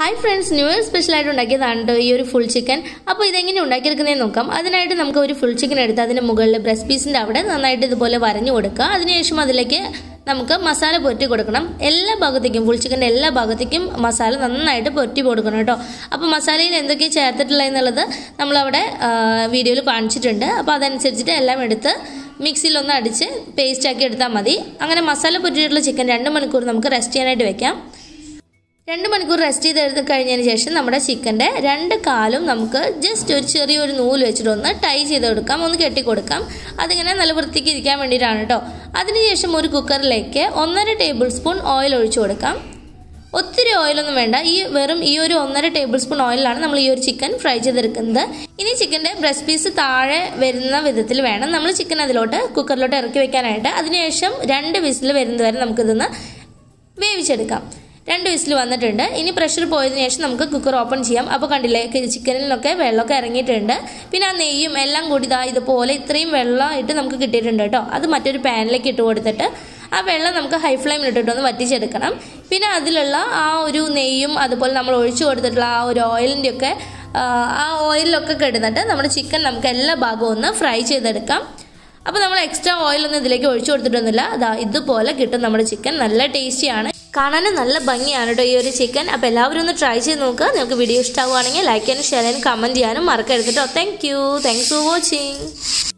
hi friends new year സ്പെഷ്യലായിട്ട് ഉണ്ടാക്കിയതാണ് കേട്ടോ ഈ ഒരു ഫുൾ ചിക്കൻ അപ്പോൾ ഇതെങ്ങനെ ഉണ്ടാക്കിയെടുക്കുന്നതെന്ന് നോക്കാം അതിനായിട്ട് നമുക്ക് ഒരു ഫുൾ ചിക്കൻ എടുത്ത് അതിന് മുകളിൽ ബ്രസ്റ്റ് പീസിൻ്റെ അവിടെ നന്നായിട്ട് ഇതുപോലെ വരഞ്ഞു കൊടുക്കുക അതിനുശേഷം അതിലേക്ക് നമുക്ക് മസാല പുരട്ടി കൊടുക്കണം എല്ലാ ഭാഗത്തേക്കും ഫുൾ ചിക്കൻ്റെ എല്ലാ ഭാഗത്തേക്കും മസാല നന്നായിട്ട് പുരട്ടി കൊടുക്കണം കേട്ടോ അപ്പോൾ മസാലയിൽ എന്തൊക്കെ ചേർത്തിട്ടുള്ളത് എന്നുള്ളത് നമ്മളവിടെ വീഡിയോയിൽ കാണിച്ചിട്ടുണ്ട് അപ്പോൾ അതനുസരിച്ചിട്ട് എല്ലാം എടുത്ത് മിക്സിയിൽ ഒന്ന് അടിച്ച് പേസ്റ്റ് ആക്കി എടുത്താൽ മതി അങ്ങനെ മസാല പുരട്ടിയിട്ടുള്ള ചിക്കൻ രണ്ട് മണിക്കൂർ നമുക്ക് റെസ്റ്റ് ചെയ്യാനായിട്ട് വെക്കാം രണ്ട് മണിക്കൂർ റെസ്റ്റ് ചെയ്തെടുത്ത് കഴിഞ്ഞതിന് ശേഷം നമ്മുടെ ചിക്കൻ്റെ രണ്ട് കാലും നമുക്ക് ജസ്റ്റ് ഒരു ചെറിയൊരു നൂല് വെച്ചിട്ട് ഒന്ന് ടൈ ചെയ്ത് കൊടുക്കാം ഒന്ന് കെട്ടിക്കൊടുക്കാം അതിങ്ങനെ നല്ല വൃത്തിക്ക് ഇരിക്കാൻ വേണ്ടിയിട്ടാണ് കേട്ടോ അതിനുശേഷം ഒരു കുക്കറിലേക്ക് ഒന്നര ടേബിൾ സ്പൂൺ ഓയിൽ ഒഴിച്ചു കൊടുക്കാം ഒത്തിരി ഓയിലൊന്നും വേണ്ട ഈ വെറും ഈ ഒരു ഒന്നര ടേബിൾ സ്പൂൺ ഓയിലാണ് നമ്മൾ ഈ ഒരു ചിക്കൻ ഫ്രൈ ചെയ്തെടുക്കുന്നത് ഇനി ചിക്കൻ്റെ ബ്രസ്റ്റ് പീസ് താഴെ വരുന്ന വിധത്തിൽ വേണം നമ്മൾ ചിക്കൻ അതിലോട്ട് കുക്കറിലോട്ട് ഇറക്കി വെക്കാനായിട്ട് അതിനുശേഷം രണ്ട് വിസിൽ വരുന്നത് വരെ നമുക്കിതൊന്ന് വേവിച്ചെടുക്കാം രണ്ട് വിസിൽ വന്നിട്ടുണ്ട് ഇനി പ്രഷർ പോയതിനു ശേഷം നമുക്ക് കുക്കർ ഓപ്പൺ ചെയ്യാം അപ്പോൾ കണ്ടില്ലേ ചിക്കനിലൊക്കെ വെള്ളമൊക്കെ ഇറങ്ങിയിട്ടുണ്ട് പിന്നെ ആ നെയ്യും എല്ലാം കൂടി ഇതാ ഇതുപോലെ ഇത്രയും വെള്ളമായിട്ട് നമുക്ക് കിട്ടിയിട്ടുണ്ട് കേട്ടോ അത് മറ്റൊരു പാനിലേക്ക് ഇട്ട് കൊടുത്തിട്ട് ആ വെള്ളം നമുക്ക് ഹൈ ഫ്ലെയിമിൽ ഇട്ടിട്ടൊന്ന് വറ്റിച്ചെടുക്കണം പിന്നെ അതിലുള്ള ആ ഒരു നെയ്യും അതുപോലെ നമ്മൾ ഒഴിച്ചു കൊടുത്തിട്ടുള്ള ആ ഒരു ഓയിലിൻ്റെ ഒക്കെ ആ ഓയിലൊക്കെ കിടന്നിട്ട് നമ്മുടെ ചിക്കൻ നമുക്ക് എല്ലാ ഭാഗവും ഒന്ന് ഫ്രൈ ചെയ്തെടുക്കാം അപ്പോൾ നമ്മൾ എക്സ്ട്രാ ഓയിലൊന്നും ഇതിലേക്ക് ഒഴിച്ചു കൊടുത്തിട്ടൊന്നുമില്ല അതാ ഇതുപോലെ കിട്ടും നമ്മുടെ ചിക്കൻ നല്ല ടേസ്റ്റിയാണ് കാണാനും നല്ല ഭംഗിയാണ് കേട്ടോ ഈ ഒരു ചിക്കൻ അപ്പോൾ എല്ലാവരും ഒന്ന് ട്രൈ ചെയ്ത് നോക്കുക നിങ്ങൾക്ക് വീഡിയോ ഇഷ്ടമാവുകയാണെങ്കിൽ ലൈക്ക് ചെയ്യാനും ഷെയർ ചെയ്യാനും കമൻറ്റ് ചെയ്യാനും മറക്കരുത് കേട്ടോ thank you thanks for watching